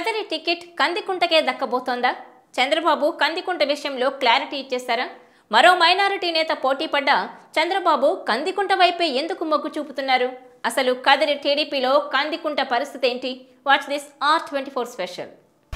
Kadiri ticket కందికుంటకే దక్కబోతోందా చంద్రబాబు కందికుంట విషయంలో క్లారిటీ ఇచ్చేస్తారా మరో మైనారిటీ నేత పోటీ పడ్డా చంద్రబాబు కందికుంట వైపే ఎందుకు మొగ్గు చూపుతున్నారు అసలు కదిరి టీడీపీలో కందికుంట పరిస్థితి ఏంటి what's this R twenty four special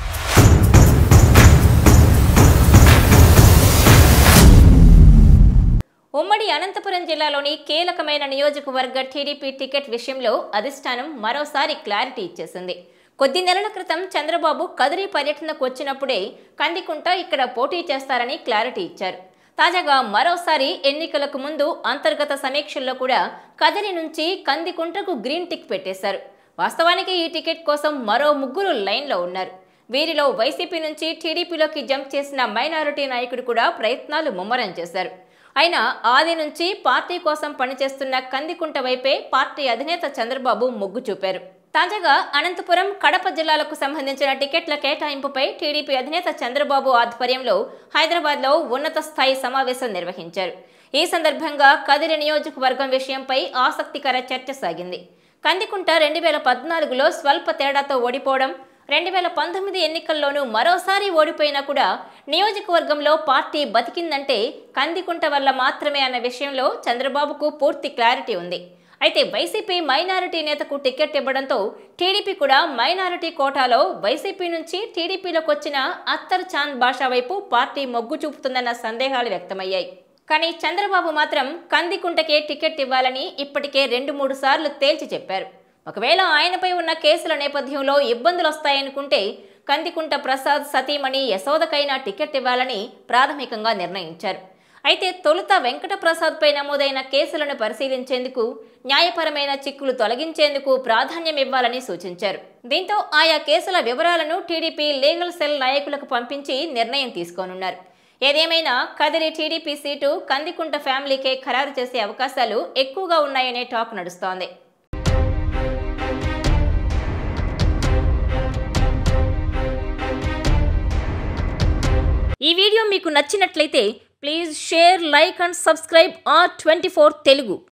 ఉమ్మడి అనంతపురం జిల్లాలోని కీలకమైన నియోజకవర్గ టీడీపీ టికెట్ విషయంలో అధిష్టానం మరోసారి క్లారిటీ ఇచ్చేసింది కొద్ది నెలల క్రితం చంద్రబాబు కదిరి పర్యటనకు వచ్చినప్పుడే కందికుంట ఇక్కడ పోటీ చేస్తారని క్లారిటీ ఇచ్చారు తాజాగా మరోసారి ఎన్నికలకు ముందు అంతర్గత సమీక్షల్లో కూడా కదిరి నుంచి కందికుంటకు గ్రీన్ టిక్ పెట్టేశారు వాస్తవానికి ఈ టికెట్ కోసం మరో ముగ్గురు లైన్లో ఉన్నారు వీరిలో వైసీపీ నుంచి టీడీపీలోకి జంప్ చేసిన మైనారిటీ నాయకుడు కూడా ప్రయత్నాలు ముమ్మరం చేశారు అయినా ఆది నుంచి పార్టీ కోసం పనిచేస్తున్న కందికుంట వైపే పార్టీ అధినేత చంద్రబాబు మొగ్గు చూపారు తాజాగా అనంతపురం కడప జిల్లాలకు సంబంధించిన టికెట్ల కేటాయింపుపై టీడీపీ అధినేత చంద్రబాబు ఆధ్వర్యంలో హైదరాబాద్లో ఉన్నత స్థాయి సమావేశం నిర్వహించారు ఈ సందర్భంగా కదిరి నియోజకవర్గం విషయంపై ఆసక్తికర చర్చ సాగింది కందికుంట రెండు వేల పద్నాలుగులో స్వల్ప తేడాతో ఓడిపోవడం రెండు వేల పంతొమ్మిది ఎన్నికల్లోనూ మరోసారి ఓడిపోయినా కూడా నియోజకవర్గంలో పార్టీ బతికిందంటే కందికుంట వల్ల మాత్రమే అన్న విషయంలో చంద్రబాబుకు పూర్తి క్లారిటీ ఉంది అయితే వైసీపీ మైనారిటీ నేతకు టికెట్ ఇవ్వడంతో టీడీపీ కూడా మైనారిటీ కోటాలో వైసీపీ నుంచి టీడీపీలోకి వచ్చిన అత్తర్ చాంద్ భాషా వైపు పార్టీ మొగ్గు చూపుతుందన్న సందేహాలు వ్యక్తమయ్యాయి కానీ చంద్రబాబు మాత్రం కందికుంటకే టికెట్ ఇవ్వాలని ఇప్పటికే రెండు మూడు సార్లు తేల్చి చెప్పారు ఒకవేళ ఆయనపై ఉన్న కేసుల నేపథ్యంలో ఇబ్బందులు వస్తాయనుకుంటే కందికుంట ప్రసాద్ సతీమణి యశోదకైనా టికెట్ ఇవ్వాలని ప్రాథమికంగా నిర్ణయించారు అయితే తొలుత వెంకట ప్రసాద్పై నమోదైన కేసులను పరిశీలించేందుకు న్యాయపరమైన చిక్కులు తొలగించేందుకు ప్రాధాన్యం ఇవ్వాలని సూచించారు దీంతో ఆయా కేసుల వివరాలను టీడీపీ లీగల్ సెల్ నాయకులకు పంపించి నిర్ణయం తీసుకోనున్నారు ఏదేమైనా కదిరి టీడీపీ సీటు కందికుంట ఫ్యామిలీకే ఖరారు చేసే అవకాశాలు ఎక్కువగా ఉన్నాయనే టాక్ నడుస్తోంది ఈ వీడియో మీకు నచ్చినట్లయితే please share like and subscribe R twenty Telugu